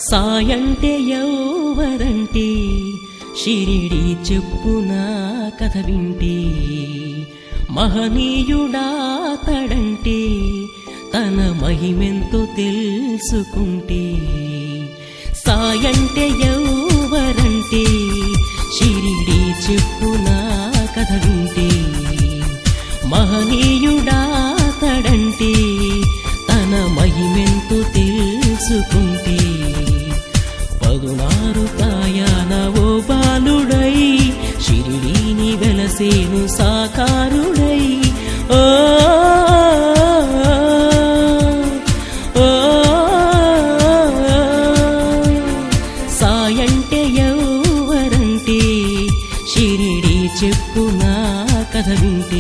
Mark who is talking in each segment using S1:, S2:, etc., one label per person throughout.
S1: సాయంటే ఎవరంటే షిరిడి చెప్పునా కథ వింటే మహనీయుడా తడంటే తన మహిమెంతో తెలుసుకుంటే సాయంటే ఎవరంటే షిరిడి చెప్పునా కథ వింటే మహనీయుడా తడంటే తన మహిమెంతో తెలుసుకుంటే పదునారు తాయాన ఓ బాలుడై షిరిడీని వెలసేను సాకారుడై ఓ ఓ సాయంటే ఎవరంటే షిరిడి చెప్పునా కథ వింటే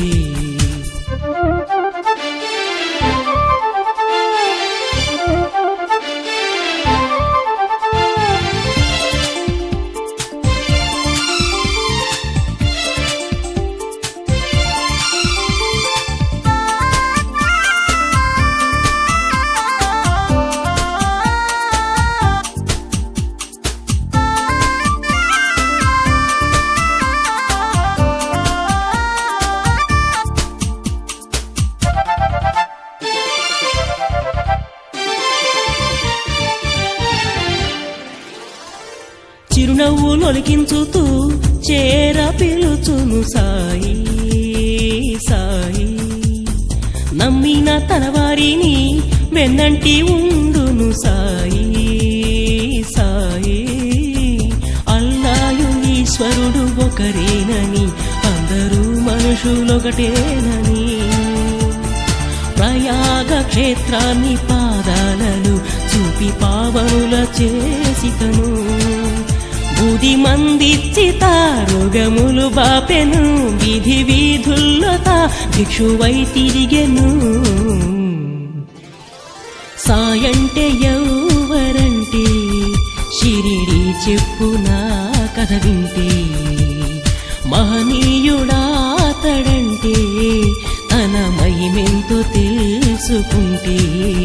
S1: చిరునవ్వు నొలికించుతూ చేర పిలుచును సాయి సాయి నమ్మిన తన వారిని వెన్నంటి ఉండును సాయి సాయి అల్లాయు ఈశ్వరుడు ఒకరేనని అందరూ మనుషులొకటేనని ప్రయాగ క్షేత్రాన్ని పాదాలలో చూపి పావనుల చేసితను బుది మందిచ్చిత రోగములు బాపెను విధి వీధుల్లో తా భిక్షువై తిరిగెను సాయంటే ఎవరంటే షిరిడి చెప్పునా కథ వింటే మహనీయుడా తడంటే తన మహిమెంతో తెలుసుకుంటే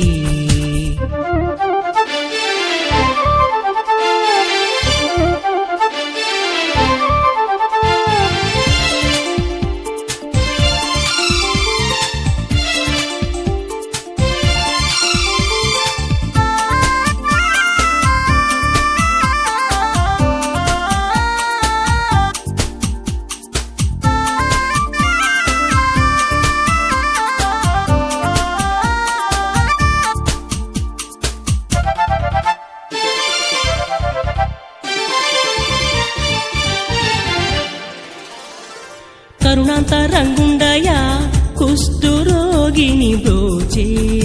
S1: కరుణాంతరంగుండయా కుష్ఠురోగిని బ్రోచే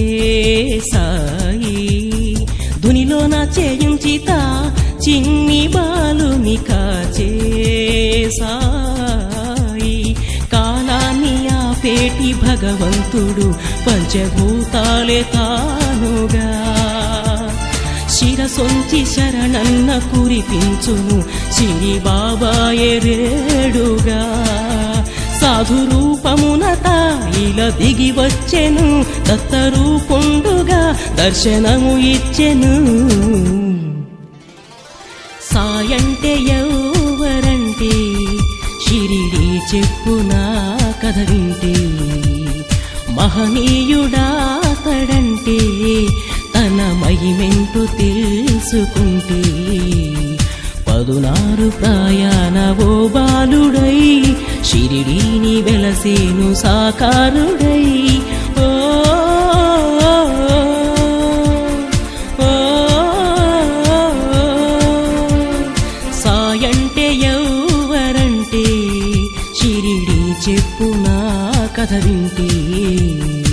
S1: సాయి ధునిలోన చేయించిత చిన్ని బాలుని కాచే సాయి కాలాన్ని ఆపేటి భగవంతుడు పంచభూతాలే తానుగా శిరసొంచి శరణన్న కురిపించును సిరి బాబాయే రేడుగా సాధు రూపమున తాయిల దిగి వచ్చెను దత్త రూపుండుగా దర్శనము ఇచ్చెను సాయంటే ఎవరంటే షిరిడి చెప్పునా కథ వింటే మహనీయుడా తడంటే తన మహిమెంతో తెలుసుకుంటే పదునారు ప్రాయాన ఓ బాలుడై షిరిడీని వెలసేను సాకారుడై ఓ ఓ, సాయంటే ఎవరంటే షిరిడి చెప్పునా కథ వింటే